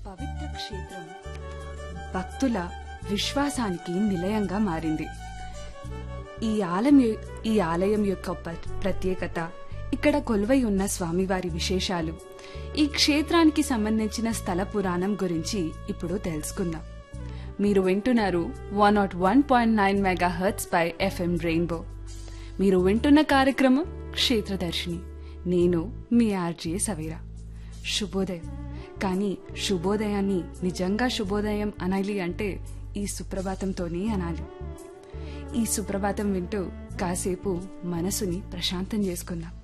పవిత్ర క్షేత్రం భక్తుల విశ్వాసానికి నిలయంగా మారింది ఈ ఆలయం యొ- ఈ ఆలయం యొక్క ప- ప్రత్యేకత ఇక్కడ కొలువై ఉన్న స్వామివారి విశేషాలు ఈ క్షేత్రానికి సంబంధించిన స్థల పురాణం గురించి ఇప్పుడు తెలుసుకుందాం మీరు వింటున్నారు one naught one point nine mega hertz పై ఎఫ్ఎం రెయిన్బో మీరు వింటున్న కార్యక్రమం క్షేత్రదర్శిని నేను మీ ఆర్జే సవీరా శుభోదయం కానీ శుభోదయాన్ని నిజంగా శుభోదయం అనాలి అంటే ఈ సుప్రభాతంతోనే అనాలి ఈ సుప్రభాతం వింటూ కాసేపు మనసుని ప్రశాంతం చేసుకుందాం